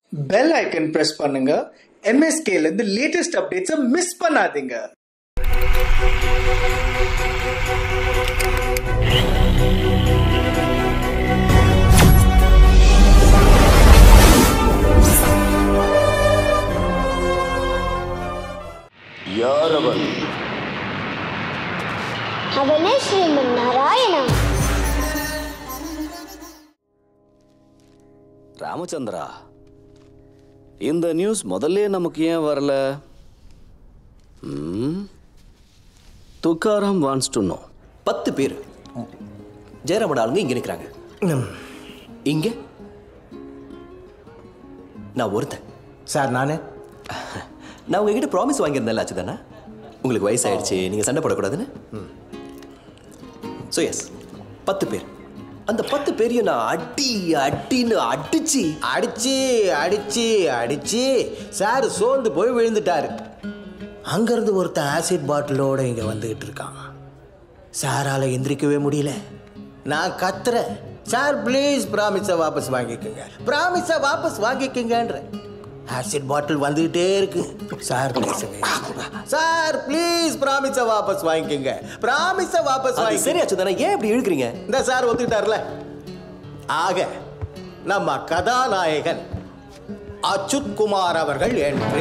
Bell icon press பண்ணுங்க MSK ல இருந்து லேட்டஸ்ட் அப்டேட்ஸை மிஸ் பண்ணாதீங்க யாரவன் அவனே ஸ்ரீமன் நாராயணா ராமச்சந்திரா இந்த நியூஸ் முதல்ல நமக்கு ஏன் வரல ம்? துக்காராம் வான்ஸ் டு நோ பத்து பேர் ஜெயராமன் ஆளுங்க இங்க நிற்கிறாங்க இங்க நான் ஒருத்தன் சார் நானு நான் உங்ககிட்ட ப்ராமிஸ் வாங்கியிருந்தேன் அச்சுதானா உங்களுக்கு வயசாயிடுச்சு நீங்க சண்டை போடக்கூடாதுன்னு ஸோ எஸ் பத்து பேர் அந்த பத்து பேரையும் நான் அடி அடின்னு அடிச்சு அடிச்சு அடிச்சு அடிச்சு சார் சோர்ந்து போய் விழுந்துட்டாரு அங்கிருந்து ஒருத்தன் ஆசிட் பாட்டிலோட இங்க வந்துகிட்டு இருக்கான் சாரால எந்திரிக்கவே முடியல நான் கத்துறேன் சார் ப்ளீஸ் ப்ராமிஸை வாபஸ் வாங்கிக்கோங்க ப்ராமிஸை வாபஸ் வாங்கிக்கோங்கன்ற ஆசிட் பாட்டில் வந்துகிட்டே இருக்கு சார் பேசவே இல்லை. சார் ப்ளீஸ் ப்ராமிஸை வாபஸ் வாங்கிக்கோங்க ப்ராமிஸை வாபஸ் அது வாங்கி சரி அச்சுதானா ஏன் இப்படி இழுக்கிறீங்க இந்த சார் ஒத்துக்கிட்டார்ல ஆக நம்ம கதாநாயகன் அச்சுத் குமார் அவர்கள் என்ட்ரி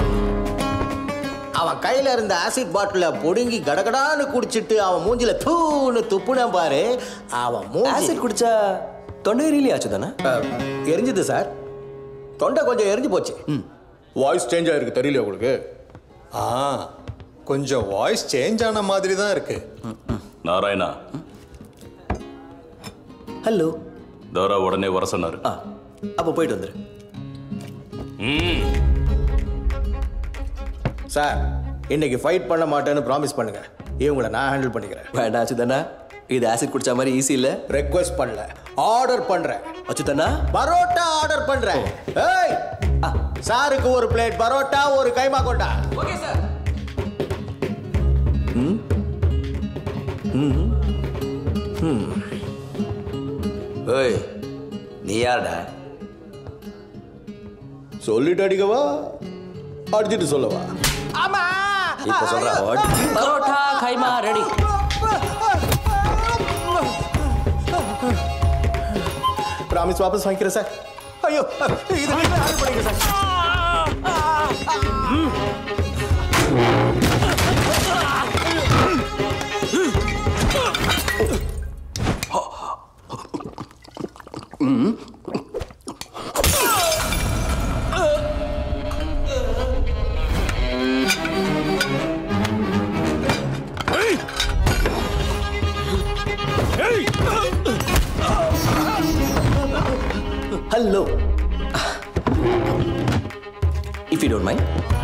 அவன் கையில இருந்த ஆசிட் பாட்டில பொடுங்கி கடகடான்னு குடிச்சிட்டு அவன் மூஞ்சில தூன்னு துப்புன பாரு அவன் மூஞ்சி ஆசிட் குடிச்சா தொண்டை எரியலையா அச்சுதானா அஹ், எரிஞ்சுது சார் தொண்டை கொஞ்சம் எரிஞ்சு போச்சு வாய்ஸ் சேஞ்ச் ஆயிருக்கு தெரியல உங்களுக்கு ஆ கொஞ்சம் வாய்ஸ் சேஞ்ச் ஆன மாதிரி தான் இருக்கு நாராயணா ஹலோ தோரா உடனே வர சொன்னாரு ஆ அப்போ போயிட்டு வந்துரு சார் இன்னைக்கு ஃபைட் பண்ண மாட்டேன்னு ப்ராமிஸ் பண்ணுங்க இவங்கள நான் ஹேண்டில் பண்ணிக்கிறேன் வேண்டாம் அச்சுதானா இது ஆசிட் குடிச்ச மாதிரி ஈஸி இல்ல ரெக்வெஸ்ட் பண்ணல ஆர்டர் பண்றேன் அச்சுதானா பரோட்டா ஆர்டர் பண்றேன் ஏய் சாருக்கு ஒரு பிளேட் பரோட்டா ஒரு கைமா கொண்டா ஏய் நீ யாருடா சொல்லிட்டு அடிக்கவா அடிச்சிட்டு சொல்லவா இப்ப சொல்ற பரோட்டா கைமா ரெடி ப்ராமிஸ் வாபஸ் வாங்கிக்கிறேன் சார் ஐயோ இது நீங்களே ஆர்டர் பண்ணிக்க sir hello if you don't mind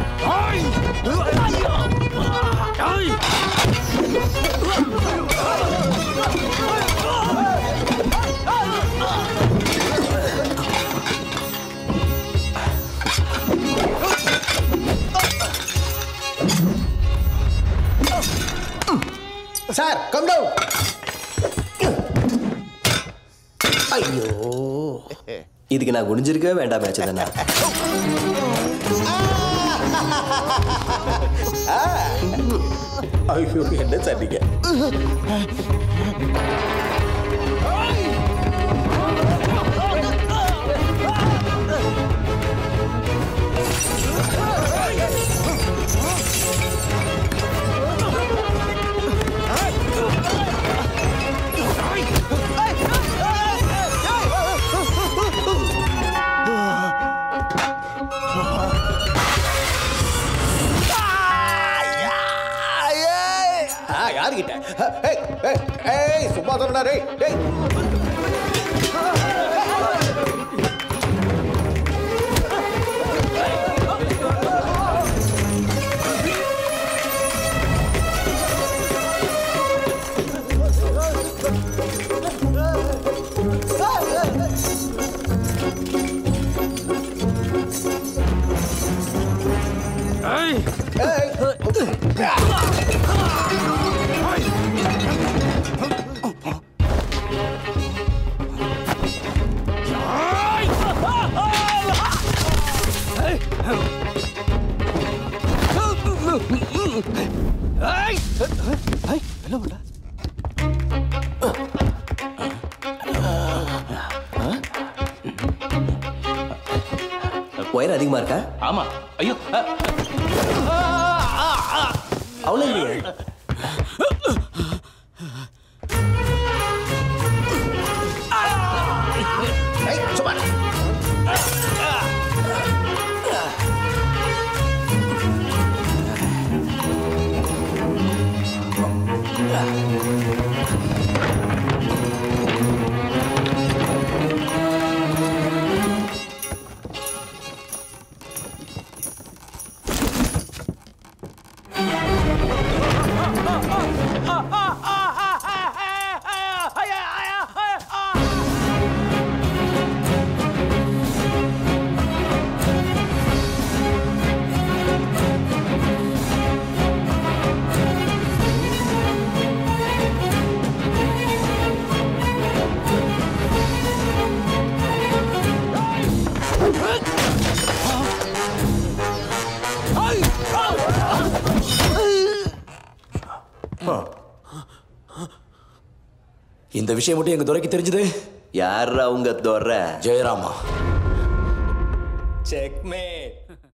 sir come down ஐயோ இதுக்கு நான் குனிஞ்சிருக்கவே வேண்டாம் அச்சுதானா ஐயோ என்ன சார் நீங்க ஆ யாருகிட்ட ஏய் ஏய் ஏய் சும்மா சொன்னா டேய் டேய் ஏய் ஒயர் அதிகமா இருக்கா ஆமா ஐயோ அ, அவ்வளோ இல்லையே ஏய், சும்மா இரு. இந்த விஷயம் மட்டும் எங்க துறைக்கு தெரிஞ்சது யாரா உங்க தோற ஜெயராமா செக்மேட்